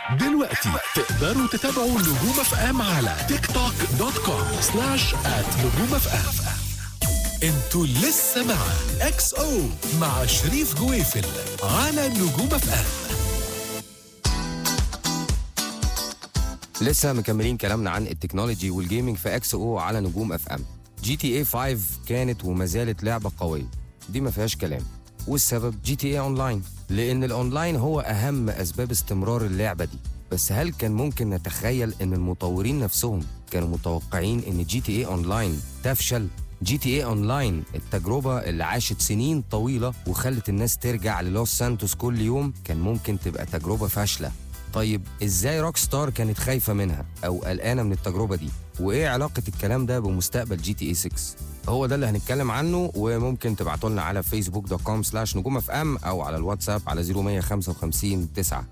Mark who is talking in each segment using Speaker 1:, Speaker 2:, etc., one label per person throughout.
Speaker 1: دلوقتي تقدروا تتابعوا نجوم اف ام على تيك توك دوت كوم سلاش ات نجوم اف ام انتوا لسه مع اكس او مع شريف جويفل على نجوم اف ام
Speaker 2: لسه مكملين كلامنا عن التكنولوجي والجيمنج في اكس او على نجوم اف ام جي تي اي 5 كانت وما زالت لعبه قويه دي ما فيهاش كلام والسبب جي تي اي اونلاين لان الاونلاين هو اهم اسباب استمرار اللعبه دي بس هل كان ممكن نتخيل ان المطورين نفسهم كانوا متوقعين ان جي تي اي اونلاين تفشل جي تي اي اونلاين التجربه اللي عاشت سنين طويله وخلت الناس ترجع للوس سانتوس كل يوم كان ممكن تبقى تجربه فاشله طيب ازاي روك ستار كانت خايفه منها او قلقانه من التجربه دي وايه علاقه الكلام ده بمستقبل جي تي اي 6 هو ده اللي هنتكلم عنه وممكن تبعتوا لنا على فيسبوك دوت كوم سلاش نجوم اف ام او على الواتساب على 0155 9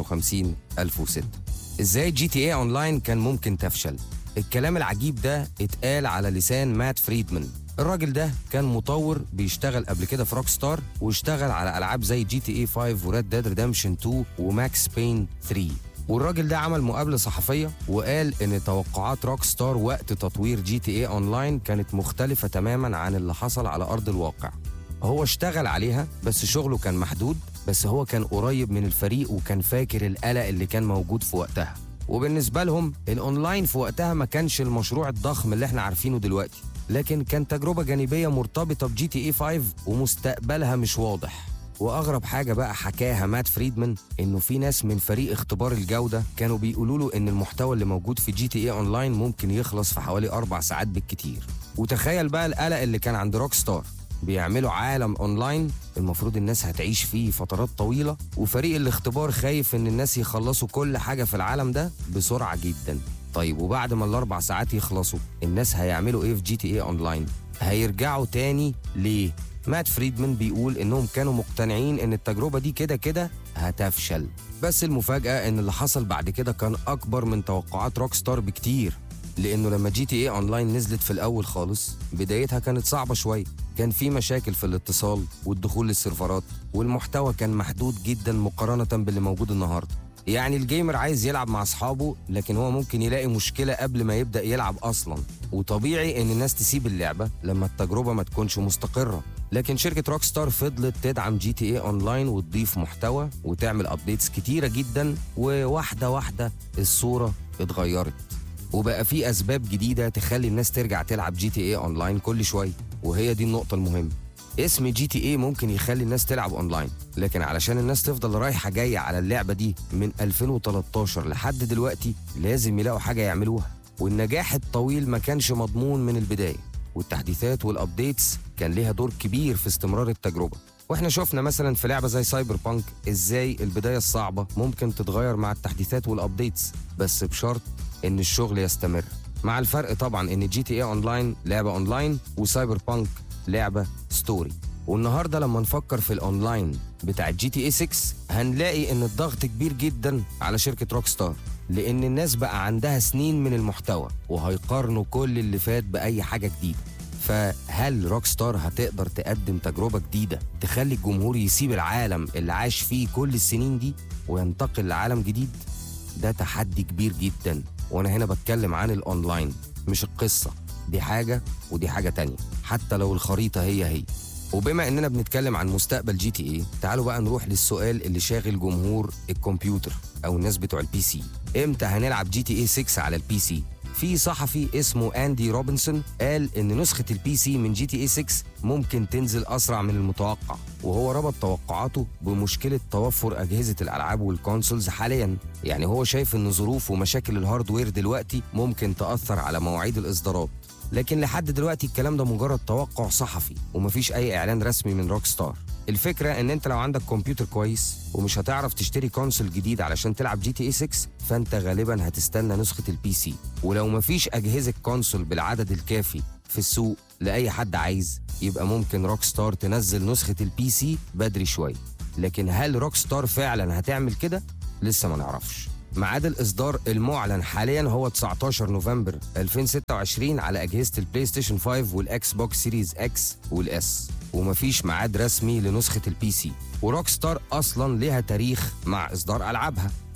Speaker 2: 55 1006 ازاي جي تي اي اونلاين كان ممكن تفشل الكلام العجيب ده اتقال على لسان مات فريدمان الراجل ده كان مطور بيشتغل قبل كده في روك ستار واشتغل على العاب زي جي تي اي 5 وريد ديد ريدمشن 2 وماكس بين 3 والراجل ده عمل مقابله صحفيه وقال ان توقعات روك ستار وقت تطوير جي تي اي اونلاين كانت مختلفه تماما عن اللي حصل على ارض الواقع هو اشتغل عليها بس شغله كان محدود بس هو كان قريب من الفريق وكان فاكر القلق اللي كان موجود في وقتها وبالنسبه لهم الاونلاين في وقتها ما كانش المشروع الضخم اللي احنا عارفينه دلوقتي لكن كان تجربه جانبيه مرتبطه بجي تي اي 5 ومستقبلها مش واضح واغرب حاجه بقى حكاها مات فريدمان انه في ناس من فريق اختبار الجوده كانوا بيقولوا له ان المحتوى اللي موجود في جي تي اي اونلاين ممكن يخلص في حوالي اربع ساعات بالكتير وتخيل بقى القلق اللي كان عند روك ستار بيعملوا عالم اونلاين المفروض الناس هتعيش فيه فترات طويله وفريق الاختبار خايف ان الناس يخلصوا كل حاجه في العالم ده بسرعه جدا طيب وبعد ما الاربع ساعات يخلصوا الناس هيعملوا ايه في جي تي اي اونلاين هيرجعوا تاني ليه مات فريدمان بيقول انهم كانوا مقتنعين ان التجربه دي كده كده هتفشل بس المفاجاه ان اللي حصل بعد كده كان اكبر من توقعات روك ستار بكتير لانه لما جي تي اي اونلاين نزلت في الاول خالص بدايتها كانت صعبه شويه كان في مشاكل في الاتصال والدخول للسيرفرات والمحتوى كان محدود جدا مقارنه باللي موجود النهارده يعني الجيمر عايز يلعب مع اصحابه لكن هو ممكن يلاقي مشكله قبل ما يبدا يلعب اصلا وطبيعي ان الناس تسيب اللعبه لما التجربه ما تكونش مستقره لكن شركه روك ستار فضلت تدعم جي تي اي اونلاين وتضيف محتوى وتعمل ابديتس كتيره جدا وواحده واحده الصوره اتغيرت وبقى في اسباب جديده تخلي الناس ترجع تلعب جي تي اي اونلاين كل شويه وهي دي النقطه المهمه اسم جي تي اي ممكن يخلي الناس تلعب اونلاين لكن علشان الناس تفضل رايحه جايه على اللعبه دي من 2013 لحد دلوقتي لازم يلاقوا حاجه يعملوها والنجاح الطويل ما كانش مضمون من البدايه والتحديثات والابديتس كان ليها دور كبير في استمرار التجربه واحنا شفنا مثلا في لعبه زي سايبر بانك ازاي البدايه الصعبه ممكن تتغير مع التحديثات والابديتس بس بشرط ان الشغل يستمر مع الفرق طبعا ان جي تي اي اونلاين لعبه اونلاين وسايبر بانك لعبه ستوري والنهارده لما نفكر في الاونلاين بتاع جي تي اي 6 هنلاقي ان الضغط كبير جدا على شركه روك ستار لان الناس بقى عندها سنين من المحتوى وهيقارنوا كل اللي فات باي حاجه جديده فهل روك ستار هتقدر تقدم تجربه جديده تخلي الجمهور يسيب العالم اللي عاش فيه كل السنين دي وينتقل لعالم جديد ده تحدي كبير جدا وانا هنا بتكلم عن الاونلاين مش القصه دي حاجه ودي حاجه تانية حتى لو الخريطه هي هي وبما اننا بنتكلم عن مستقبل جي تي اي تعالوا بقى نروح للسؤال اللي شاغل جمهور الكمبيوتر او الناس بتوع البي سي امتى هنلعب جي تي اي 6 على البي سي في صحفي اسمه اندي روبنسون قال ان نسخه البي سي من جي تي اي 6 ممكن تنزل اسرع من المتوقع وهو ربط توقعاته بمشكله توفر اجهزه الالعاب والكونسولز حاليا يعني هو شايف ان ظروف ومشاكل الهاردوير دلوقتي ممكن تاثر على مواعيد الاصدارات لكن لحد دلوقتي الكلام ده مجرد توقع صحفي ومفيش اي اعلان رسمي من روك ستار الفكره ان انت لو عندك كمبيوتر كويس ومش هتعرف تشتري كونسول جديد علشان تلعب جي تي اي 6 فانت غالبا هتستنى نسخه البي سي ولو مفيش اجهزه كونسول بالعدد الكافي في السوق لاي حد عايز يبقى ممكن روك ستار تنزل نسخه البي سي بدري شويه لكن هل روك ستار فعلا هتعمل كده لسه ما نعرفش ميعاد الاصدار المعلن حاليا هو 19 نوفمبر 2026 على اجهزه البلاي ستيشن 5 والاكس بوكس سيريز اكس والاس ومفيش ميعاد رسمي لنسخه البي سي وروك ستار اصلا ليها تاريخ مع اصدار العابها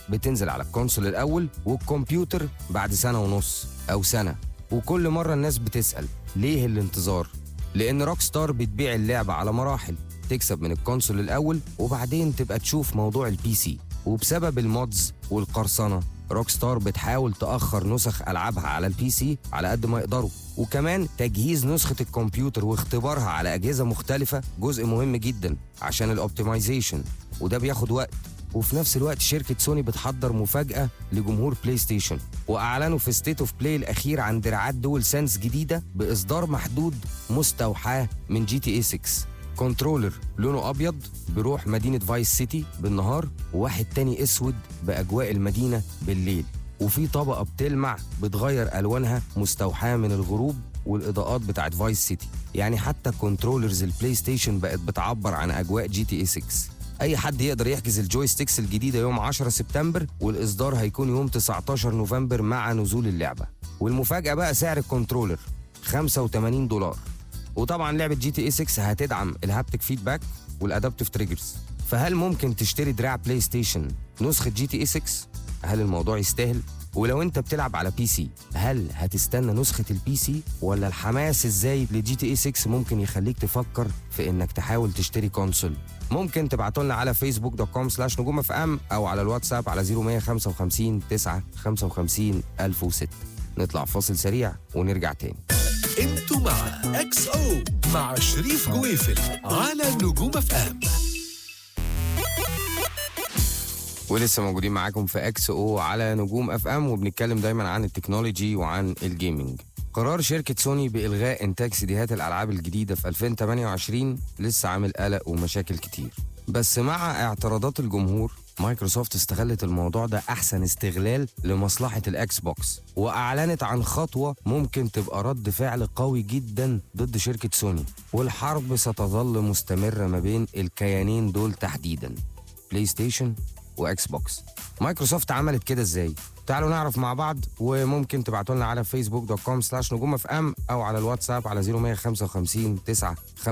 Speaker 2: بتنزل على الكونسول الاول والكمبيوتر بعد سنه ونص او سنه وكل مره الناس بتسال ليه الانتظار لان روك ستار بتبيع اللعبه على مراحل تكسب من الكونسول الاول وبعدين تبقى تشوف موضوع البي سي وبسبب المودز والقرصنه روك ستار بتحاول تأخر نسخ ألعابها على البي سي على قد ما يقدروا وكمان تجهيز نسخة الكمبيوتر واختبارها على أجهزة مختلفة جزء مهم جدا عشان الأوبتمايزيشن وده بياخد وقت وفي نفس الوقت شركة سوني بتحضر مفاجأة لجمهور بلاي ستيشن وأعلنوا في ستيت اوف بلاي الأخير عن دراعات دول سنس جديدة بإصدار محدود مستوحاة من جي تي اي 6 كنترولر لونه ابيض بروح مدينه فايس سيتي بالنهار وواحد تاني اسود باجواء المدينه بالليل وفي طبقه بتلمع بتغير الوانها مستوحاه من الغروب والاضاءات بتاعت فايس سيتي يعني حتى كنترولرز البلاي ستيشن بقت بتعبر عن اجواء جي تي اي 6 اي حد يقدر يحجز الجوي ستيكس الجديده يوم 10 سبتمبر والاصدار هيكون يوم 19 نوفمبر مع نزول اللعبه والمفاجاه بقى سعر الكنترولر 85 دولار وطبعا لعبه جي تي اي 6 هتدعم الهابتك فيدباك والادابتيف تريجرز فهل ممكن تشتري دراع بلاي ستيشن نسخه جي تي اي 6 هل الموضوع يستاهل ولو انت بتلعب على بي سي هل هتستنى نسخه البي سي ولا الحماس الزايد لجي تي اي 6 ممكن يخليك تفكر في انك تحاول تشتري كونسول ممكن تبعتوا لنا على فيسبوك دوت كوم سلاش نجوم اف ام او على الواتساب على 0155 9 55 1006 نطلع فاصل سريع ونرجع تاني
Speaker 1: انتوا مع اكس او مع شريف جويفل على نجوم اف ام
Speaker 2: ولسه موجودين معاكم في اكس او على نجوم اف ام وبنتكلم دايما عن التكنولوجي وعن الجيمنج قرار شركة سوني بإلغاء إنتاج سيديهات الألعاب الجديدة في 2028 لسه عامل قلق ومشاكل كتير بس مع اعتراضات الجمهور مايكروسوفت استغلت الموضوع ده أحسن استغلال لمصلحة الأكس بوكس وأعلنت عن خطوة ممكن تبقى رد فعل قوي جدا ضد شركة سوني والحرب ستظل مستمرة ما بين الكيانين دول تحديدا بلاي ستيشن واكس بوكس مايكروسوفت عملت كده ازاي تعالوا نعرف مع بعض وممكن تبعتوا لنا على فيسبوك دوت كوم سلاش نجوم اف ام او على الواتساب على 0155 9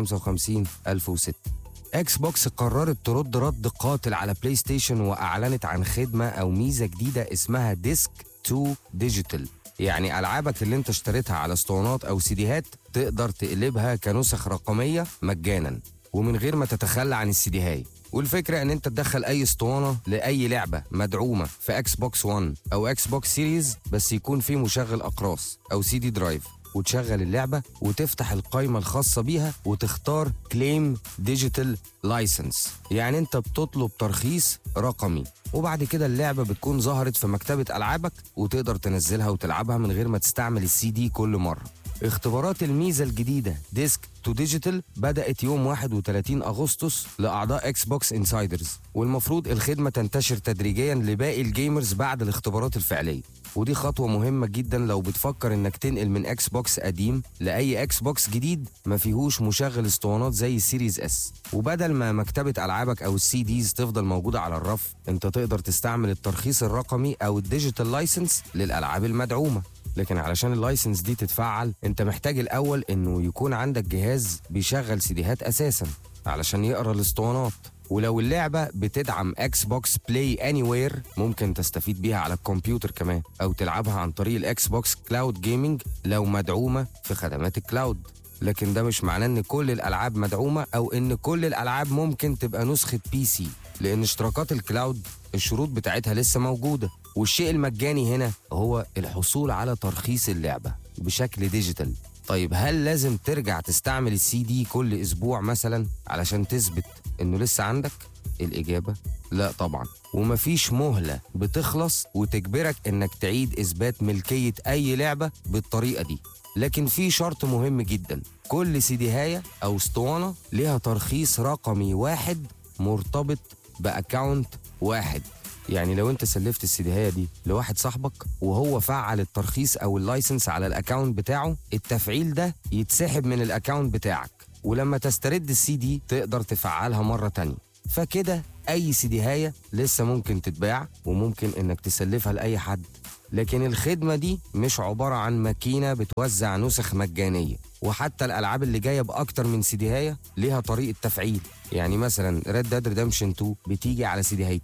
Speaker 2: 55 1006 اكس بوكس قررت ترد رد قاتل على بلاي ستيشن واعلنت عن خدمه او ميزه جديده اسمها ديسك تو ديجيتال يعني العابك اللي انت اشتريتها على اسطوانات او سيديهات تقدر تقلبها كنسخ رقميه مجانا ومن غير ما تتخلى عن السيديهاي والفكره ان انت تدخل اي اسطوانه لاي لعبه مدعومه في اكس بوكس 1 او اكس بوكس سيريز بس يكون فيه مشغل اقراص او سي دي درايف وتشغل اللعبه وتفتح القائمه الخاصه بيها وتختار كليم ديجيتال لايسنس يعني انت بتطلب ترخيص رقمي وبعد كده اللعبه بتكون ظهرت في مكتبه العابك وتقدر تنزلها وتلعبها من غير ما تستعمل السي دي كل مره اختبارات الميزه الجديده ديسك تو ديجيتال بدات يوم 31 اغسطس لاعضاء اكس بوكس انسايدرز والمفروض الخدمه تنتشر تدريجيا لباقي الجيمرز بعد الاختبارات الفعليه ودي خطوة مهمة جدا لو بتفكر انك تنقل من اكس بوكس قديم لأي اكس بوكس جديد ما فيهوش مشغل اسطوانات زي السيريز اس وبدل ما مكتبة ألعابك أو السي ديز تفضل موجودة على الرف انت تقدر تستعمل الترخيص الرقمي أو الديجيتال لايسنس للألعاب المدعومة لكن علشان اللايسنس دي تتفعل انت محتاج الاول انه يكون عندك جهاز بيشغل سيديهات اساسا علشان يقرا الاسطوانات ولو اللعبة بتدعم اكس بوكس بلاي اني وير ممكن تستفيد بيها على الكمبيوتر كمان او تلعبها عن طريق الاكس بوكس كلاود جيمنج لو مدعومة في خدمات الكلاود لكن ده مش معناه ان كل الالعاب مدعومة او ان كل الالعاب ممكن تبقى نسخة بي سي لان اشتراكات الكلاود الشروط بتاعتها لسه موجودة والشيء المجاني هنا هو الحصول على ترخيص اللعبة بشكل ديجيتال طيب هل لازم ترجع تستعمل السي دي كل اسبوع مثلا علشان تثبت انه لسه عندك الاجابه لا طبعا ومفيش مهله بتخلص وتجبرك انك تعيد اثبات ملكيه اي لعبه بالطريقه دي لكن في شرط مهم جدا كل سيديهايه او اسطوانه ليها ترخيص رقمي واحد مرتبط باكاونت واحد يعني لو انت سلفت السيديهايه دي لواحد صاحبك وهو فعل الترخيص او اللايسنس على الاكاونت بتاعه التفعيل ده يتسحب من الاكاونت بتاعك ولما تسترد السي دي تقدر تفعلها مره تانية فكده اي سيديهايه لسه ممكن تتباع وممكن انك تسلفها لاي حد لكن الخدمة دي مش عبارة عن ماكينة بتوزع نسخ مجانية وحتى الألعاب اللي جاية بأكتر من سيديهاية ليها طريقة تفعيل يعني مثلا Red Dead Redemption 2 بتيجي على سيديهايتين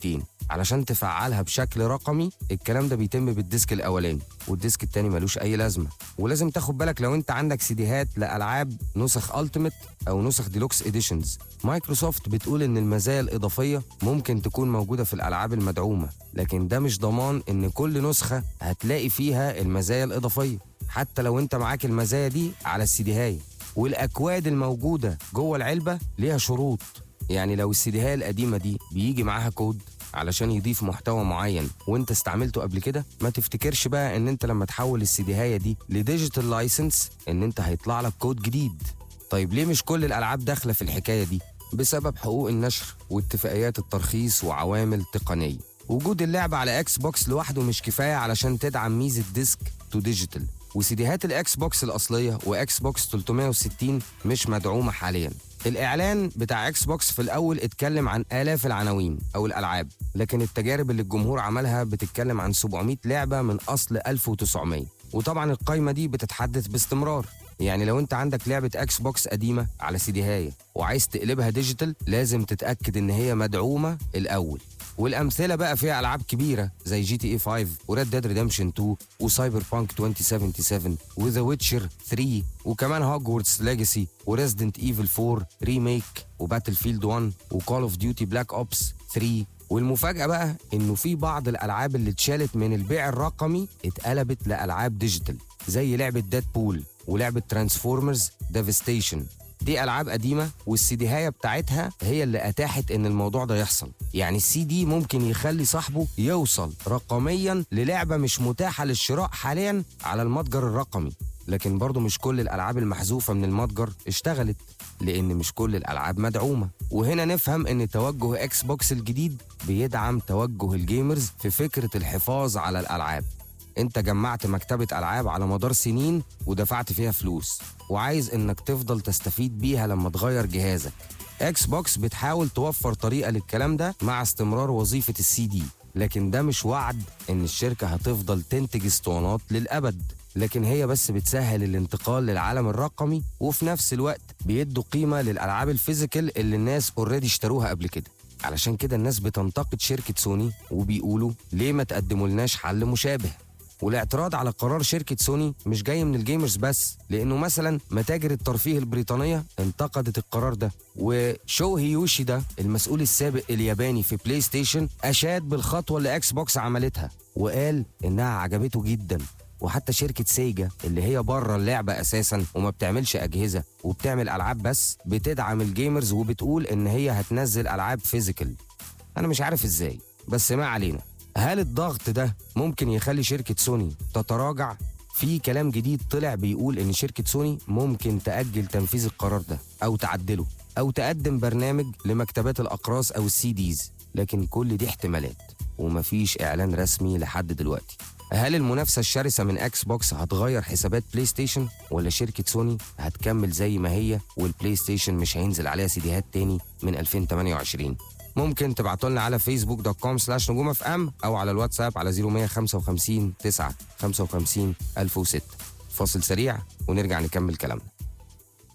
Speaker 2: علشان تفعلها بشكل رقمي الكلام ده بيتم بالديسك الاولاني والديسك التاني ملوش اي لازمه ولازم تاخد بالك لو انت عندك سيديهات لالعاب نسخ التيميت او نسخ ديلوكس اديشنز مايكروسوفت بتقول ان المزايا الاضافيه ممكن تكون موجوده في الالعاب المدعومه لكن ده مش ضمان ان كل نسخه هتلاقي فيها المزايا الاضافيه حتى لو انت معاك المزايا دي على السيديهايه والاكواد الموجوده جوه العلبه ليها شروط يعني لو السيديهايه القديمه دي بيجي معاها كود علشان يضيف محتوى معين وانت استعملته قبل كده ما تفتكرش بقى ان انت لما تحول السيديهايه دي لديجيتال لايسنس ان انت هيطلع لك كود جديد طيب ليه مش كل الالعاب داخله في الحكايه دي بسبب حقوق النشر واتفاقيات الترخيص وعوامل تقنيه وجود اللعبه على اكس بوكس لوحده مش كفايه علشان تدعم ميزه ديسك تو ديجيتال وسيديهات الاكس بوكس الاصليه واكس بوكس 360 مش مدعومه حاليا الاعلان بتاع اكس بوكس في الاول اتكلم عن الاف العناوين او الالعاب لكن التجارب اللي الجمهور عملها بتتكلم عن 700 لعبه من اصل 1900 وطبعا القايمه دي بتتحدث باستمرار يعني لو انت عندك لعبه اكس بوكس قديمه على سيديهايه وعايز تقلبها ديجيتال لازم تتاكد ان هي مدعومه الاول والامثله بقى فيها العاب كبيره زي جي تي اي 5 وريد ديد ريدمشن 2 وسايبر بانك 2077 وذا ويتشر 3 وكمان هوجورتس ليجاسي وريزدنت ايفل 4 ريميك وباتل فيلد 1 وكول اوف ديوتي بلاك اوبس 3 والمفاجأة بقى إنه في بعض الألعاب اللي اتشالت من البيع الرقمي اتقلبت لألعاب ديجيتال زي لعبة ديد بول ولعبة ترانسفورمرز ديفستيشن دي العاب قديمه والسيديهايه بتاعتها هي اللي اتاحت ان الموضوع ده يحصل يعني السي دي ممكن يخلي صاحبه يوصل رقميا للعبه مش متاحه للشراء حاليا على المتجر الرقمي لكن برضه مش كل الالعاب المحذوفه من المتجر اشتغلت لان مش كل الالعاب مدعومه وهنا نفهم ان توجه اكس بوكس الجديد بيدعم توجه الجيمرز في فكره الحفاظ على الالعاب انت جمعت مكتبة ألعاب على مدار سنين ودفعت فيها فلوس وعايز انك تفضل تستفيد بيها لما تغير جهازك اكس بوكس بتحاول توفر طريقة للكلام ده مع استمرار وظيفة السي دي لكن ده مش وعد ان الشركة هتفضل تنتج اسطوانات للأبد لكن هي بس بتسهل الانتقال للعالم الرقمي وفي نفس الوقت بيدوا قيمة للألعاب الفيزيكال اللي الناس اوريدي اشتروها قبل كده علشان كده الناس بتنتقد شركة سوني وبيقولوا ليه ما تقدمولناش حل مشابه والاعتراض على قرار شركة سوني مش جاي من الجيمرز بس لأنه مثلا متاجر الترفيه البريطانية انتقدت القرار ده وشوهي يوشيدا المسؤول السابق الياباني في بلاي ستيشن أشاد بالخطوة اللي أكس بوكس عملتها وقال إنها عجبته جدا وحتى شركة سيجا اللي هي بره اللعبة أساسا وما بتعملش أجهزة وبتعمل ألعاب بس بتدعم الجيمرز وبتقول إن هي هتنزل ألعاب فيزيكال أنا مش عارف إزاي بس ما علينا هل الضغط ده ممكن يخلي شركة سوني تتراجع؟ في كلام جديد طلع بيقول إن شركة سوني ممكن تأجل تنفيذ القرار ده أو تعدله أو تقدم برنامج لمكتبات الأقراص أو السي ديز لكن كل دي احتمالات ومفيش إعلان رسمي لحد دلوقتي هل المنافسة الشرسة من اكس بوكس هتغير حسابات بلاي ستيشن ولا شركة سوني هتكمل زي ما هي والبلاي ستيشن مش هينزل عليها سيديهات تاني من 2028 ممكن تبعتوا لنا على فيسبوك دوت كوم سلاش نجوم اف ام او على الواتساب على 0155 9 55 1006 فاصل سريع ونرجع نكمل كلامنا